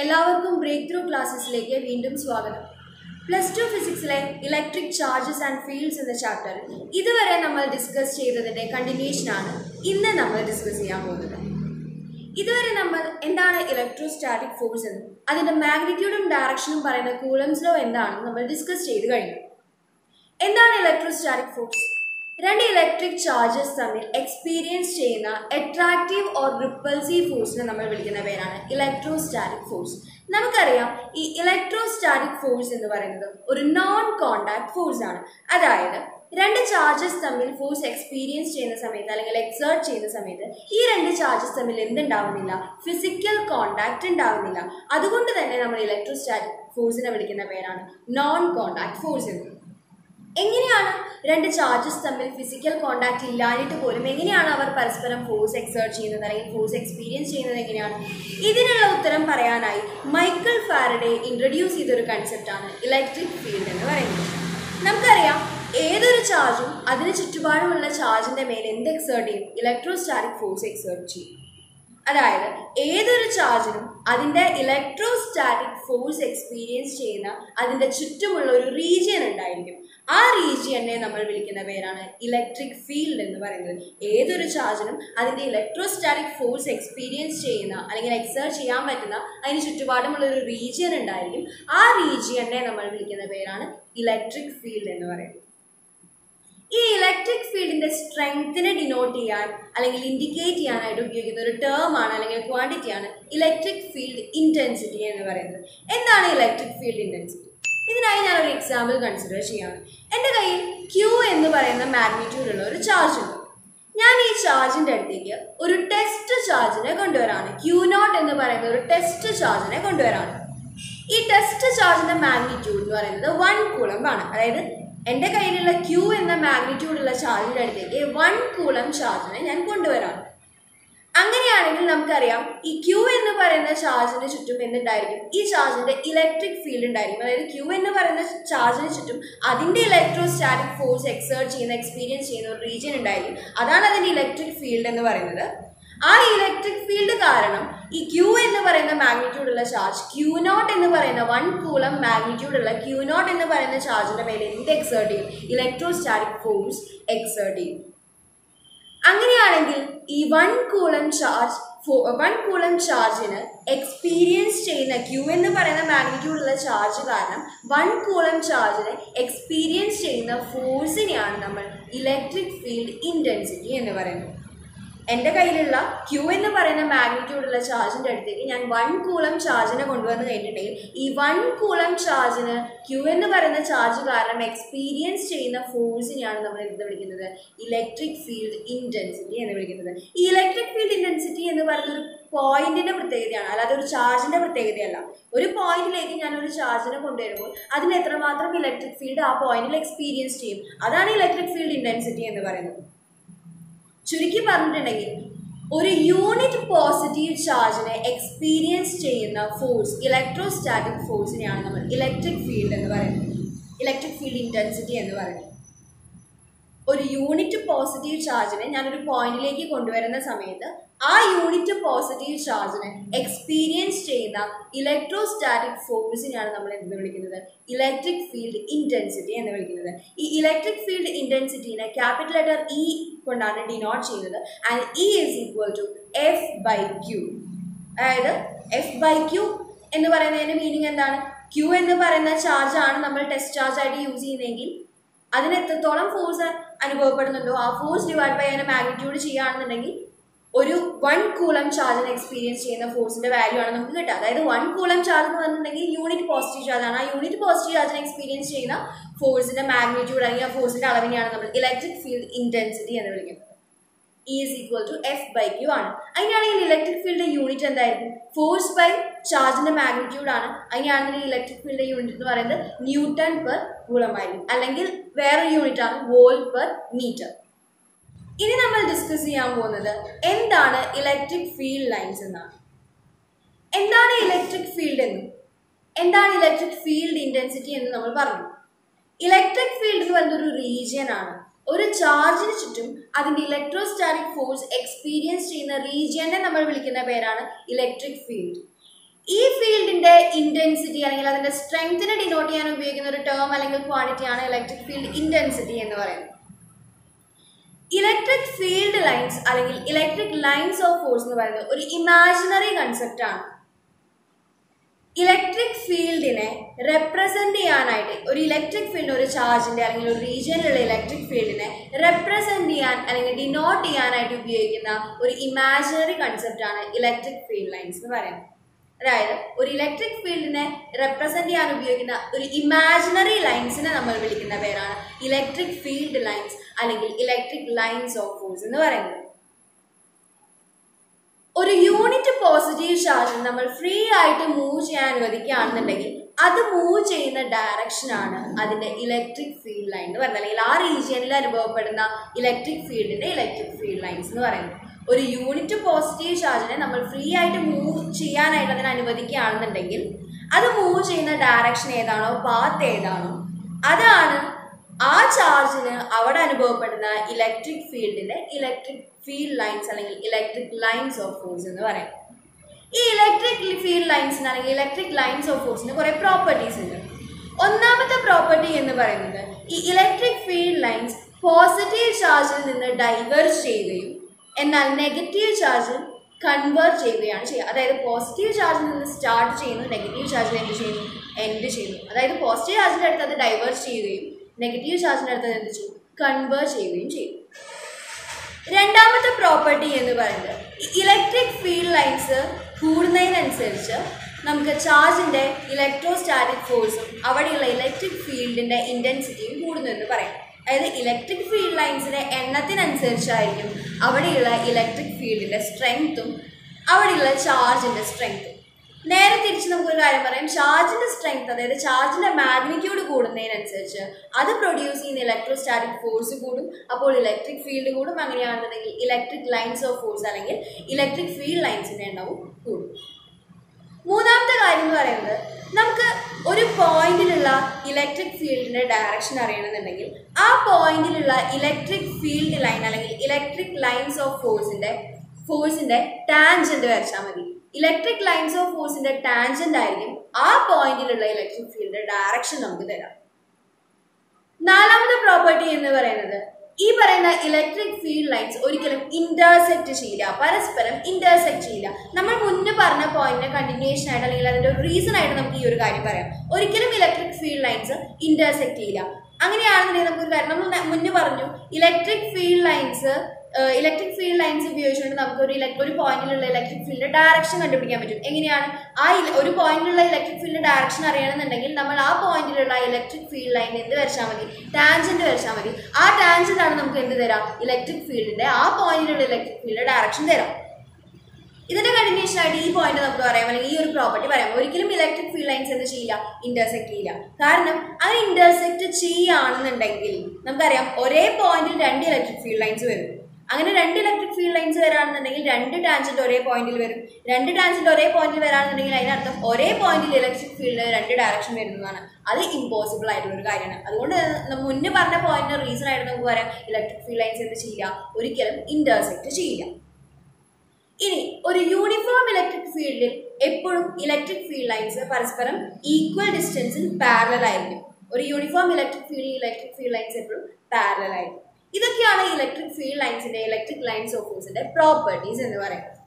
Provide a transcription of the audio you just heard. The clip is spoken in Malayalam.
എല്ലാവർക്കും ബ്രേക്ക് ത്രൂ ക്ലാസ്സിസിലേക്ക് വീണ്ടും സ്വാഗതം പ്ലസ് ടു ഫിസിക്സിലെ ഇലക്ട്രിക് ചാർജസ് ആൻഡ് ഫീൽഡ്സ് എന്ന ചാപ്റ്ററിൽ ഇതുവരെ നമ്മൾ ഡിസ്കസ് ചെയ്തതിൻ്റെ കണ്ടിന്യൂഷനാണ് ഇന്ന് നമ്മൾ ഡിസ്കസ് ചെയ്യാൻ പോകുന്നത് ഇതുവരെ നമ്മൾ എന്താണ് ഇലക്ട്രോസ്റ്റാറ്റിക് ഫോഴ്സ് എന്നും അതിൻ്റെ മാഗ്നിറ്റ്യൂഡും ഡയറക്ഷനും പറയുന്ന കൂളംസ് ലോ എന്താണെന്ന് നമ്മൾ ഡിസ്കസ് ചെയ്ത് കഴിഞ്ഞു എന്താണ് ഇലക്ട്രോസ്റ്റാറ്റിക് ഫോഴ്സ് രണ്ട് ഇലക്ട്രിക് ചാർജസ് തമ്മിൽ എക്സ്പീരിയൻസ് ചെയ്യുന്ന അട്രാക്റ്റീവ് ഓർ റിപ്പൾസീവ് ഫോഴ്സിനെ നമ്മൾ വിളിക്കുന്ന പേരാണ് ഇലക്ട്രോസ്റ്റാറ്റിക് ഫോഴ്സ് നമുക്കറിയാം ഈ ഇലക്ട്രോസ്റ്റാറ്റിക് ഫോഴ്സ് എന്ന് പറയുന്നത് ഒരു നോൺ കോണ്ടാക്ട് ഫോഴ്സ് ആണ് അതായത് രണ്ട് ചാർജസ് തമ്മിൽ ഫോഴ്സ് എക്സ്പീരിയൻസ് ചെയ്യുന്ന സമയത്ത് അല്ലെങ്കിൽ എക്സേർട്ട് ചെയ്യുന്ന സമയത്ത് ഈ രണ്ട് ചാർജസ് തമ്മിൽ എന്തുണ്ടാവുന്നില്ല ഫിസിക്കൽ കോണ്ടാക്ട് ഉണ്ടാവുന്നില്ല അതുകൊണ്ട് തന്നെ നമ്മൾ ഇലക്ട്രോസ്റ്റാറ്റിക് ഫോഴ്സിനെ വിളിക്കുന്ന പേരാണ് നോൺ കോണ്ടാക്ട് ഫോഴ്സ് എന്ന് എങ്ങനെയാണ് രണ്ട് ചാർജസ് തമ്മിൽ ഫിസിക്കൽ കോണ്ടാക്ട് ഇല്ലാഞ്ഞിട്ട് പോലും എങ്ങനെയാണ് അവർ പരസ്പരം ഫോഴ്സ് എക്സേർട്ട് ചെയ്യുന്നത് അല്ലെങ്കിൽ ഫോഴ്സ് എക്സ്പീരിയൻസ് ചെയ്യുന്നത് എങ്ങനെയാണ് ഇതിനുള്ള ഉത്തരം പറയാനായി മൈക്കിൾ ഫാരഡെ ഇൻട്രൊഡ്യൂസ് ചെയ്തൊരു കൺസെപ്റ്റാണ് ഇലക്ട്രിക് ഫീൽഡ് എന്ന് പറയുന്നത് നമുക്കറിയാം ഏതൊരു ചാർജും അതിന് ചുറ്റുപാടുമുള്ള ചാർജിന്റെ മേലെ എന്ത് എക്സേർട്ട് ചെയ്യും ഇലക്ട്രോസ്റ്റാറ്റിക് ഫോഴ്സ് എക്സേർട്ട് ചെയ്യും അതായത് ഏതൊരു ചാർജിനും അതിൻ്റെ ഇലക്ട്രോസ്റ്റാറ്റിക് ഫോഴ്സ് എക്സ്പീരിയൻസ് ചെയ്യുന്ന അതിൻ്റെ ചുറ്റുമുള്ള ഒരു റീജിയൻ ഉണ്ടായിരിക്കും ആ റീജിയനെ നമ്മൾ വിളിക്കുന്ന പേരാണ് ഇലക്ട്രിക് ഫീൽഡ് എന്ന് പറയുന്നത് ഏതൊരു ചാർജിനും അതിൻ്റെ ഇലക്ട്രോസ്റ്റാറ്റിക് ഫോഴ്സ് എക്സ്പീരിയൻസ് ചെയ്യുന്ന അല്ലെങ്കിൽ എക്സേർട്ട് ചെയ്യാൻ പറ്റുന്ന അതിന് ചുറ്റുപാടുമുള്ള ഒരു റീജിയൻ ഉണ്ടായിരിക്കും ആ റീജിയനെ നമ്മൾ വിളിക്കുന്ന പേരാണ് ഇലക്ട്രിക് ഫീൽഡ് എന്ന് പറയുന്നത് ഈ ഇലക്ട്രിക് ഫീൽഡിന്റെ സ്ട്രെങ്ത്തിനെ ഡിനോട്ട് ചെയ്യാൻ അല്ലെങ്കിൽ ഇൻഡിക്കേറ്റ് ചെയ്യാനായിട്ട് ഉപയോഗിക്കുന്ന ഒരു ടേം ആണ് അല്ലെങ്കിൽ ക്വാണ്ടിറ്റി ആണ് ഇലക്ട്രിക് ഫീൽഡ് ഇന്റൻസിറ്റി എന്ന് പറയുന്നത് എന്താണ് ഇലക്ട്രിക് ഫീൽഡ് ഇന്റൻസിറ്റി ഇതിനായി ഞാൻ ഒരു എക്സാമ്പിൾ കൺസിഡർ ചെയ്യാണ് എൻ്റെ കയ്യിൽ ക്യൂ എന്ന് പറയുന്ന മാഗ്നിറ്റ്യൂഡ് ഉള്ള ഒരു ചാർജ് ഉണ്ട് ഞാൻ ഈ ചാർജിന്റെ അടുത്തേക്ക് ഒരു ടെസ്റ്റ് ചാർജിനെ കൊണ്ടുവരാണ് ക്യൂ നോട്ട് എന്ന് പറയുന്ന ഒരു ടെസ്റ്റ് ചാർജിനെ കൊണ്ടുവരാണ് ഈ ടെസ്റ്റ് ചാർജിന്റെ മാഗ്നിറ്റ്യൂഡ് എന്ന് പറയുന്നത് വൺ കൂളംബ് ആണ് അതായത് എൻ്റെ കയ്യിലുള്ള ക്യൂ എന്ന മാഗ്നിറ്റ്യൂഡ് ഉള്ള ചാർജിൻ്റെ അടുത്തേക്ക് വൺ കൂളം ചാർജിനെ ഞാൻ കൊണ്ടുവരാം അങ്ങനെയാണെങ്കിൽ നമുക്കറിയാം ഈ ക്യൂ എന്ന് പറയുന്ന ചാർജിന് ചുറ്റും എന്തുണ്ടായിരിക്കും ഈ ചാർജിന്റെ ഇലക്ട്രിക് ഫീൽഡ് ഉണ്ടായിരിക്കും അതായത് ക്യൂ എന്ന് പറയുന്ന ചാർജിന് ചുറ്റും അതിന്റെ ഇലക്ട്രോസ്റ്റാറ്റിക് ഫോഴ്സ് എക്സേർട്ട് ചെയ്യുന്ന എക്സ്പീരിയൻസ് ചെയ്യുന്ന ഒരു റീജിയൻ ഉണ്ടായിരിക്കും അതാണ് അതിന്റെ ഇലക്ട്രിക് ഫീൽഡ് എന്ന് പറയുന്നത് ആ ഇലക്ട്രിക് ഫീൽഡ് കാരണം ഈ ക്യൂ എന്ന് പറയുന്ന മാഗ്നിറ്റ്യൂഡ് ഉള്ള ചാർജ് ക്യൂ നോട്ട് എന്ന് പറയുന്ന വൺ കൂളം മാഗ്നിറ്റ്യൂഡ് ഉള്ള ക്യൂ നോട്ട് എന്ന് പറയുന്ന ചാർജിന്റെ മേലെ എന്ത് എക്സേർട്ട് ചെയ്യും ഇലക്ട്രോസ്റ്റാറ്റിക് ഫോഴ്സ് എക്സേർട്ട് ചെയ്യും അങ്ങനെയാണെങ്കിൽ ഈ one coulomb charge one coulomb ചാർജിന് എക്സ്പീരിയൻസ് ചെയ്യുന്ന ക്യൂ എന്ന് പറയുന്ന മാഗ്നിറ്റ്യൂഡ് ഉള്ള ചാർജ് കാരണം വൺ കൂളം ചാർജിന് എക്സ്പീരിയൻസ് ചെയ്യുന്ന ഫോഴ്സിനെയാണ് നമ്മൾ ഇലക്ട്രിക് ഫീൽഡ് ഇൻറ്റൻസിറ്റി എന്ന് പറയുന്നത് എൻ്റെ കയ്യിലുള്ള ക്യൂ എന്ന് പറയുന്ന മാഗ്നിറ്റ്യൂഡ് ഉള്ള ചാർജിൻ്റെ അടുത്തേക്ക് ഞാൻ വൺ കൂളം ചാർജിനെ കൊണ്ടുവന്ന് കഴിഞ്ഞിട്ടുണ്ടെങ്കിൽ ഈ വൺ കൂളം ചാർജിന് ക്യൂ എന്ന് പറയുന്ന ചാർജ് കാരണം എക്സ്പീരിയൻസ് ചെയ്യുന്ന ഫോഴ്സിനെയാണ് നമ്മൾ എന്ത് വിളിക്കുന്നത് ഇലക്ട്രിക് ഫീൽഡ് ഇൻറ്റൻസിറ്റി എന്ന് വിളിക്കുന്നത് ഈ ഇലക്ട്രിക് ഫീൽഡ് ഇൻറ്റൻസിറ്റി എന്ന് പറയുന്നത് ഒരു പോയിന്റിന്റെ പ്രത്യേകതയാണ് അല്ലാതെ ഒരു ചാർജിന്റെ പ്രത്യേകതയല്ല ഒരു പോയിന്റിലേക്ക് ഞാൻ ഒരു ചാർജിനെ കൊണ്ടുവരുമ്പോൾ അതിന് എത്രമാത്രം ഇലക്ട്രിക് ഫീൽഡ് ആ പോയിന്റിൽ എക്സ്പീരിയൻസ് ചെയ്യും അതാണ് ഇലക്ട്രിക് ഫീൽഡ് ഇൻറ്റൻസിറ്റി എന്ന് പറയുന്നത് ചുരുക്കി പറഞ്ഞിട്ടുണ്ടെങ്കിൽ ഒരു യൂണിറ്റ് പോസിറ്റീവ് ചാർജിനെ എക്സ്പീരിയൻസ് ചെയ്യുന്ന ഫോഴ്സ് ഇലക്ട്രോസ്റ്റാറ്റിക് ഫോഴ്സിനെയാണ് നമ്മൾ ഇലക്ട്രിക് ഫീൽഡ് എന്ന് പറയുന്നത് ഇലക്ട്രിക് ഫീൽഡ് ഇൻറ്റൻസിറ്റി എന്ന് പറയുന്നത് ഒരു യൂണിറ്റ് പോസിറ്റീവ് ചാർജിനെ ഞാനൊരു പോയിന്റിലേക്ക് കൊണ്ടുവരുന്ന സമയത്ത് ആ യൂണിറ്റ് പോസിറ്റീവ് ചാർജിനെ എക്സ്പീരിയൻസ് ചെയ്യുന്ന ഇലക്ട്രോസ്റ്റാറ്റിക് ഫോഴ്സിനെയാണ് നമ്മൾ എന്ത് വിളിക്കുന്നത് ഇലക്ട്രിക് ഫീൽഡ് ഇൻറ്റൻസിറ്റി എന്ന് വിളിക്കുന്നത് ഈ ഇലക്ട്രിക് ഫീൽഡ് ഇൻറ്റൻസിറ്റിനെ ക്യാപിറ്റൽ ലെറ്റർ ഇ കൊണ്ടാണ് ഡിനോട്ട് ചെയ്യുന്നത് and E is equal to F by Q അതായത് എഫ് ബൈ ക്യൂ എന്ന് പറയുന്നതിന്റെ മീനിങ് എന്താണ് ക്യൂ എന്ന് പറയുന്ന ചാർജ് ആണ് നമ്മൾ ടെസ്റ്റ് ചാർജ് ആയിട്ട് യൂസ് ചെയ്യുന്നതെങ്കിൽ അതിന് എത്രത്തോളം ഫോഴ്സ് അനുഭവപ്പെടുന്നുണ്ടോ ആ ഫോഴ്സ് ഡിവൈഡ് ബൈ അതിന്റെ മാഗ്നിറ്റ്യൂഡ് ചെയ്യുകയാണെന്നുണ്ടെങ്കിൽ ഒരു വൺ കൂളം ചാർജിന് എക്സ്പീരിയൻസ് ചെയ്യുന്ന ഫോഴ്സിന്റെ വാല്യൂ ആണ് നമുക്ക് കിട്ടുക അതായത് വൺ കൂളം ചാർജ് എന്ന് പറഞ്ഞിട്ടുണ്ടെങ്കിൽ യൂണിറ്റ് പോസിറ്റീവ് ചാർജ് ആണ് ആ യൂണിറ്റ് പോസിറ്റീവ് ചാർജിനെ എക്സ്പീരിയൻസ് ചെയ്യുന്ന ഫോഴ്സിന്റെ മാഗ്നിറ്റ്യൂഡ് അല്ലെങ്കിൽ ആ ഫോഴ്സിന്റെ അളവിനെയാണ് നമ്മൾ ഇലക്ട്രിക് ഫീൽഡ് ഇന്റൻസിറ്റി എന്ന് വിളിക്കുന്നത് E is equal to F by Q ആണ് അതിനാണെങ്കിൽ ഇലക്ട്രിക് ഫീൽഡ് യൂണിറ്റ് എന്തായിരിക്കും ഫോഴ്സ് ബൈ ചാർജിന്റെ മാഗ്നിറ്റ്യൂഡ് ആണ് അതിനാണെങ്കിൽ ഇലക്ട്രിക് ഫീൽഡ് യൂണിറ്റ് എന്ന് പറയുന്നത് ന്യൂട്ടൺ പെർ കൂളമായിരിക്കും അല്ലെങ്കിൽ വേറൊരു യൂണിറ്റ് ആണ് വോൾട്ട് പെർ മീറ്റർ ഇനി നമ്മൾ ഡിസ്കസ് ചെയ്യാൻ പോകുന്നത് എന്താണ് ഇലക്ട്രിക് ഫീൽഡ് ലൈൻസ് എന്നാണ് എന്താണ് ഇലക്ട്രിക് ഫീൽഡ് എന്നും എന്താണ് ഇലക്ട്രിക് ഫീൽഡ് ഇന്റൻസിറ്റി എന്ന് നമ്മൾ പറഞ്ഞു ഇലക്ട്രിക് ഫീൽഡ് എന്ന് പറയുന്നത് ഒരു റീജിയൻ ആണ് ഒരു ചാർജിന് ചുറ്റും അതിന്റെ ഇലക്ട്രോസ്റ്റാറ്റിക് ഫോഴ്സ് എക്സ്പീരിയൻസ് ചെയ്യുന്ന റീജിയനെ നമ്മൾ വിളിക്കുന്ന പേരാണ് ഇലക്ട്രിക് ഫീൽഡ് ഈ ഫീൽഡിന്റെ ഇന്റൻസിറ്റി അല്ലെങ്കിൽ അതിന്റെ സ്ട്രെങ്തിനെ ഡിനോട്ട് ചെയ്യാൻ ഉപയോഗിക്കുന്ന ഒരു ടേം അല്ലെങ്കിൽ ക്വാണ്ടിറ്റി ആണ് ഇലക്ട്രിക് ഫീൽഡ് ഇന്റൻസിറ്റി എന്ന് പറയുന്നത് ഇലക്ട്രിക് ഫീൽഡ് ലൈൻസ് അല്ലെങ്കിൽ ഇലക്ട്രിക് ലൈൻസ് ഓഫ് ഫോഴ്സ് എന്ന് പറയുന്നത് ഒരു ഇമാജിനറി കൺസെപ്റ്റ് ആണ് ഇലക്ട്രിക് ഫീൽഡിനെ റെപ്രസെന്റ് ചെയ്യാനായിട്ട് ഒരു ഇലക്ട്രിക് ഫീൽഡ് ഒരു ചാർജിന്റെ അല്ലെങ്കിൽ ഒരു റീജിയനിലുള്ള ഇലക്ട്രിക് ഫീൽഡിനെ റെപ്രസെന്റ് ചെയ്യാൻ അല്ലെങ്കിൽ ഡിനോട്ട് ചെയ്യാനായിട്ട് ഉപയോഗിക്കുന്ന ഒരു ഇമാജിനറി കൺസെപ്റ്റ് ആണ് ഇലക്ട്രിക് ഫീൽഡ് ലൈൻസ് എന്ന് പറയുന്നത് അതായത് ഒരു ഇലക്ട്രിക് ഫീൽഡിനെ റെപ്രസെന്റ് ചെയ്യാൻ ഉപയോഗിക്കുന്ന ഒരു ഇമാജിനറി ലൈൻസിനെ നമ്മൾ വിളിക്കുന്ന പേരാണ് ഇലക്ട്രിക് ഫീൽഡ് ലൈൻസ് അല്ലെങ്കിൽ ഇലക്ട്രിക് ലൈൻസ് ഓഫ് ഫോഴ്സ് എന്ന് പറയുന്നത് ഒരു യൂണിറ്റ് പോസിറ്റീവ് ചാർജ് നമ്മൾ ഫ്രീ ആയിട്ട് മൂവ് ചെയ്യാൻ അനുവദിക്കുകയാണെന്നുണ്ടെങ്കിൽ അത് മൂവ് ചെയ്യുന്ന ഡയറക്ഷനാണ് അതിന്റെ ഇലക്ട്രിക് ഫീൽഡ് ലൈൻ എന്ന് പറയുന്നത് അല്ലെങ്കിൽ ആ റീജിയനിൽ അനുഭവപ്പെടുന്ന ഇലക്ട്രിക് ഫീൽഡിന്റെ ഇലക്ട്രിക് ഫീൽഡ് ലൈൻസ് എന്ന് പറയുന്നത് ഒരു യൂണിറ്റ് പോസിറ്റീവ് ചാർജിനെ നമ്മൾ ഫ്രീ ആയിട്ട് മൂവ് ചെയ്യാനായിട്ട് അതിനെ അനുവദിക്കുകയാണെന്നുണ്ടെങ്കിൽ അത് മൂവ് ചെയ്യുന്ന ഡയറക്ഷൻ ഏതാണോ പാത്ത് ഏതാണോ അതാണ് ആ ചാർജിന് അവിടെ അനുഭവപ്പെടുന്ന ഇലക്ട്രിക് ഫീൽഡിന്റെ ഇലക്ട്രിക് ഫീൽഡ് ലൈൻസ് അല്ലെങ്കിൽ ഇലക്ട്രിക് ലൈൻസ് ഓഫ് ഫോഴ്സ് എന്ന് പറയും ഈ ഇലക്ട്രിക് ഫീൽഡ് ലൈൻസിന് അല്ലെങ്കിൽ ഇലക്ട്രിക് ലൈൻസ് ഓഫ് ഫോഴ്സിന് കുറെ പ്രോപ്പർട്ടീസ് ഉണ്ട് ഒന്നാമത്തെ പ്രോപ്പർട്ടി എന്ന് പറയുന്നത് ഈ ഇലക്ട്രിക് ഫീൽഡ് ലൈൻസ് പോസിറ്റീവ് ചാർജിൽ നിന്ന് ഡൈവേർജ് ചെയ്യുകയും എന്നാൽ നെഗറ്റീവ് ചാർജിൽ കൺവേർട്ട് ചെയ്യുകയാണ് ചെയ്യുക അതായത് പോസിറ്റീവ് ചാർജിൽ നിന്ന് സ്റ്റാർട്ട് ചെയ്യുന്നു നെഗറ്റീവ് ചാർജിൽ എന്ത് ചെയ്യുന്നു എൻഡ് ചെയ്യുന്നു അതായത് പോസിറ്റീവ് ചാർജിൻ്റെ അടുത്ത് അത് ഡൈവേർട്ട് ചെയ്യുകയും നെഗറ്റീവ് ചാർജിൻ്റെ അടുത്ത് എന്ത് ചെയ്യും കൺവേർട്ട് ചെയ്യുകയും ചെയ്യും രണ്ടാമത്തെ പ്രോപ്പർട്ടി എന്ന് പറയുന്നത് ഇലക്ട്രിക് ഫീൽഡ് ലൈൻസ് കൂടുന്നതിനനുസരിച്ച് നമുക്ക് ചാർജിന്റെ ഇലക്ട്രോസ്റ്റാറ്റിക് ഫോഴ്സും അവിടെയുള്ള ഇലക്ട്രിക് ഫീൽഡിന്റെ ഇന്റൻസിറ്റിയും കൂടുന്നു എന്ന് പറയാം അതായത് ഇലക്ട്രിക് ഫീൽഡ് ലൈൻസിന്റെ എണ്ണത്തിനനുസരിച്ചായിരിക്കും അവിടെയുള്ള ഇലക്ട്രിക് ഫീൽഡിന്റെ സ്ട്രെങ്ത്തും അവിടെയുള്ള ചാർജിന്റെ സ്ട്രെങ്ത്തും നേരെ തിരിച്ച് നമുക്കൊരു കാര്യം പറയാം ചാർജിന്റെ സ്ട്രെങ്ത് അതായത് ചാർജിന്റെ മാഗ്നിറ്റ്യൂഡ് കൂടുന്നതിനനുസരിച്ച് അത് പ്രൊഡ്യൂസ് ചെയ്യുന്ന ഇലക്ട്രോസ്റ്റാറ്റിക് ഫോഴ്സ് കൂടും അപ്പോൾ ഇലക്ട്രിക് ഫീൽഡ് കൂടും അങ്ങനെയാണെന്നുണ്ടെങ്കിൽ ഇലക്ട്രിക് ലൈൻസ് ഓഫ് ഫോഴ്സ് അല്ലെങ്കിൽ ഇലക്ട്രിക് ഫീൽഡ് ലൈൻസിന്റെ എണ്ണവും കൂടും മൂന്നാമത്തെ കാര്യം എന്ന് പറയുന്നത് നമുക്ക് ഒരു പോയിന്റിലുള്ള ഇലക്ട്രിക് ഫീൽഡിന്റെ ഡയറക്ഷൻ അറിയണമെന്നുണ്ടെങ്കിൽ ആ പോയിന്റിലുള്ള ഇലക്ട്രിക് ഫീൽഡ് ലൈൻ അല്ലെങ്കിൽ ഇലക്ട്രിക് ലൈൻസ് ഓഫ് ഫോഴ്സിന്റെ ഫോഴ്സിന്റെ ടാൻജന്റ് വരച്ചാൽ മതി ഇലക്ട്രിക് ലൈൻസ് ഓഫ് ഫോഴ്സിന്റെ ടാൻജന്റ് ആയിരിക്കും ആ പോയിന്റിലുള്ള ഇലക്ട്രിക് ഫീൽഡിന്റെ ഡയറക്ഷൻ നമുക്ക് തരാം നാലാമത്തെ പ്രോപ്പർട്ടി എന്ന് പറയുന്നത് ഈ പറയുന്ന ഇലക്ട്രിക് ഫീൽഡ് ലൈൻസ് ഒരിക്കലും ഇന്റർസെക്ട് ചെയ്യില്ല പരസ്പരം ഇന്റർസെക്ട് ചെയ്യില്ല നമ്മൾ മുന്നേ പറഞ്ഞ പോയിന്റിന്റെ കണ്ടിന്യൂഷൻ ആയിട്ട് അല്ലെങ്കിൽ അതിന്റെ ഒരു റീസൺ ആയിട്ട് നമുക്ക് ഈ ഒരു കാര്യം പറയാം ഒരിക്കലും ഇലക്ട്രിക് ഫീൽഡ് ലൈൻസ് ഇന്റർസെക്ട് ചെയ്യില്ല അങ്ങനെയാണെന്നുണ്ടെങ്കിൽ നമുക്കൊരു കാര്യം നമ്മൾ നേ- മുന്നേ പറഞ്ഞു electric field lines electric field lines ഉപയോഗിച്ചുകൊണ്ട് നമുക്ക് ഒരു ഇലക്ട്രി ഒരു പോയിന്റിലുള്ള ഇലക്ട്രിക് ഫീൽഡ് ഡയറക്ഷൻ കണ്ടുപിടിക്കാൻ പറ്റും എങ്ങനെയാണ് ആ ഇല- ഒരു പോയിന്റിലുള്ള ഇലക്ട്രിക് ഫീൽഡ് ഡയറക്ഷൻ അറിയണമെന്നുണ്ടെങ്കിൽ നമ്മൾ ആ പോയിന്റിലുള്ള ഇലക്ട്രിക് ഫീൽഡ് ലൈൻ എന്ത് വരച്ചാൽ മതി ടാൻജന്റ് വരച്ചാൽ മതി ആ ടാൻജന്റ് ആണ് നമുക്ക് എന്ത് തരാം ഇലക്ട്രിക് ഫീൽഡിന്റെ ആ പോയിന്റിലുള്ള ഇലക്ട്രിക് ഫീൽഡ് ഡയറക്ഷൻ തരാം ഇതിന്റെ കണ്ടിന്യൂഷൻ ആയിട്ട് ഈ പോയിന്റ് നമുക്ക് പറയാം അല്ലെങ്കിൽ ഈ ഒരു പ്രോപ്പർട്ടി പറയാം ഒരിക്കലും ഇലക്ട്രിക് ഫീൽഡ് ലൈൻസ് എന്ത് ചെയ്യില്ല ഇന്റർസെക്ട് ചെയ്യില്ല കാരണം അങ്ങനെ ഇന്റർസെക്ട് ചെയ്യുകയാണെന്നുണ്ടെങ്കിൽ നമുക്കറിയാം ഒരേ പോയിന്റിൽ രണ്ട് ഇലക്ട്രിക് ഫീൽഡ് ലൈൻസ് വരും അങ്ങനെ രണ്ട് ഇലക്ട്രിക് ഫീൽഡ് ലൈൻസ് വരാണെന്നുണ്ടെങ്കിൽ രണ്ട് ടാൻജന്റ് ഒരേ പോയിന്റിൽ വരും രണ്ട് ടാൻജന്റ് ഒരേ പോയിന്റിൽ വരാണെന്നുണ്ടെങ്കിൽ അതിനർത്ഥം ഒരേ പോയിന്റിൽ ഇലക്ട്രിക് ഫീൽഡ് രണ്ട് ഡയറക്ഷൻ വരുന്നതാണ് അത് ഇമ്പോസിബിൾ ആയിട്ടുള്ള ഒരു കാര്യമാണ് അതുകൊണ്ട് നമ്മ മുന്നേ പറഞ്ഞ പോയിന്റിന് റീസൺ ആയിട്ട് നമുക്ക് പറയാം ഇലക്ട്രിക് ഫീൽഡ് ലൈൻസ് എന്ത് ചെയ്യില്ല ഒരിക്കലും ഇന്റർസെക്ട് ചെയ്യില്ല ഇനി ഒരു യൂണിഫോം ഇലക്ട്രിക് ഫീൽഡിൽ എപ്പോഴും ഇലക്ട്രിക് ഫീൽഡ് ലൈൻസ് പരസ്പരം ഈക്വൽ ഡിസ്റ്റൻസിൽ പാരലൽ ആയിരിക്കും ഒരു യൂണിഫോം ഇലക്ട്രിക് ഫീൽഡിൽ ഇലക്ട്രിക് ഫീൽഡ് ലൈൻസ് എപ്പോഴും പാരലൽ ആയിരിക്കും ഇതൊക്കെയാണ് ഇലക്ട്രിക് ഫീൽഡ് ലൈൻസിന്റെ ഇലക്ട്രിക് ലൈൻസ് ഓഫ് ഫോഴ്സിന്റെ പ്രോപ്പർട്ടീസ് എന്ന് പറയുന്നത്